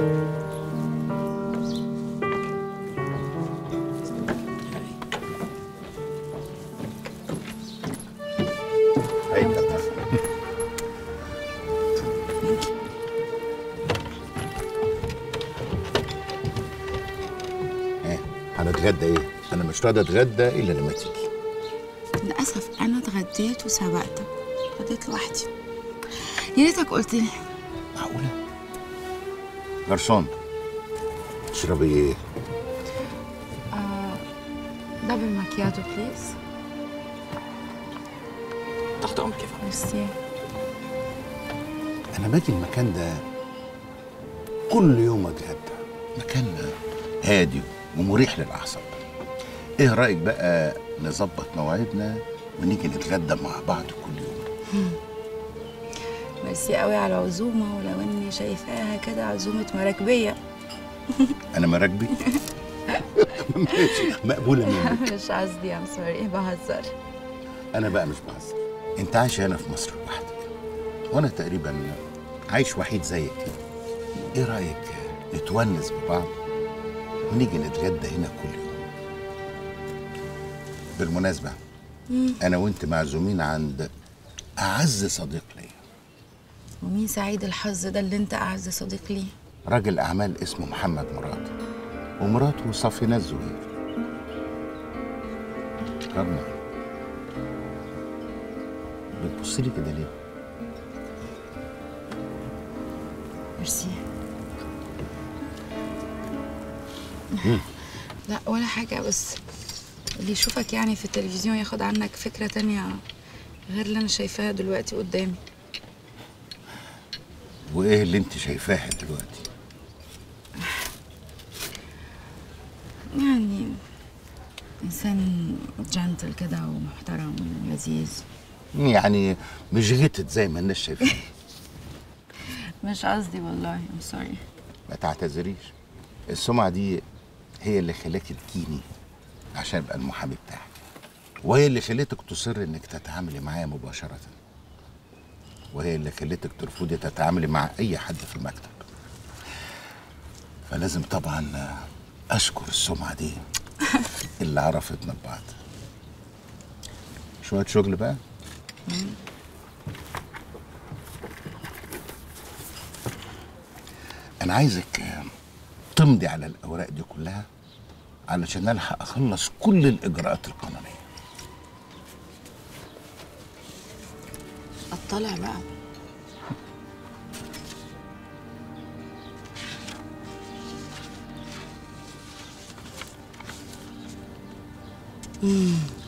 هيدا ايه هنتغدى ايه؟ انا مش راضي اتغدى الا لما تيجي للأسف أنا اتغديت وسبقتك اتغديت لوحدي يا ريتك قلت لي معقولة؟ جرسون تشربي ايه؟ دبل ماكياتو بليز تحت امرك يا فندم ميرسي انا باجي المكان ده كل يوم اتغدى مكان هادي ومريح للاعصاب ايه رايك بقى نظبط مواعيدنا ونيجي نتغدى مع بعض كل يوم ميرسي قوي على العزومة ولو إني شايفاها كده عزومة مراكبية انا مراكبي ماشي مقبوله منك مش قصدي ام سوري بهزر انا بقى مش بهزر انت عايش هنا في مصر لوحدك وانا تقريبا عايش وحيد زيك كده ايه رايك نتونس ببعض ونيجي نتغدى هنا كل يوم بالمناسبه انا وانت معزومين عند اعز صديق ليا ومين سعيد الحظ ده اللي انت اعز صديق ليه راجل اعمال اسمه محمد مراد ومراته صفينة الزهير رنا بتبصي لي كده ليه ميرسي لا ولا حاجة بس اللي يشوفك يعني في التلفزيون ياخد عنك فكرة تانية غير اللي أنا شايفاها دلوقتي قدامي وايه اللي انت شايفاها دلوقتي يعني إنسان جنتل كده ومحترم ولذيذ يعني مش غتت زي ما الناس شايفين مش قصدي والله ام سوري ما تعتذريش السمعة دي هي اللي خلاكي تجيني عشان ابقى المحامي بتاعك وهي اللي خلتك تصر انك تتعاملي معايا مباشرة وهي اللي خلتك ترفضي تتعاملي مع اي حد في المكتب فلازم طبعا اشكر السمعة دي اللي عرفتنا ببعض شوية شغل بقى انا عايزك تمضي على الاوراق دي كلها علشان الحق اخلص كل الاجراءات القانونيه اطلع بقى مم.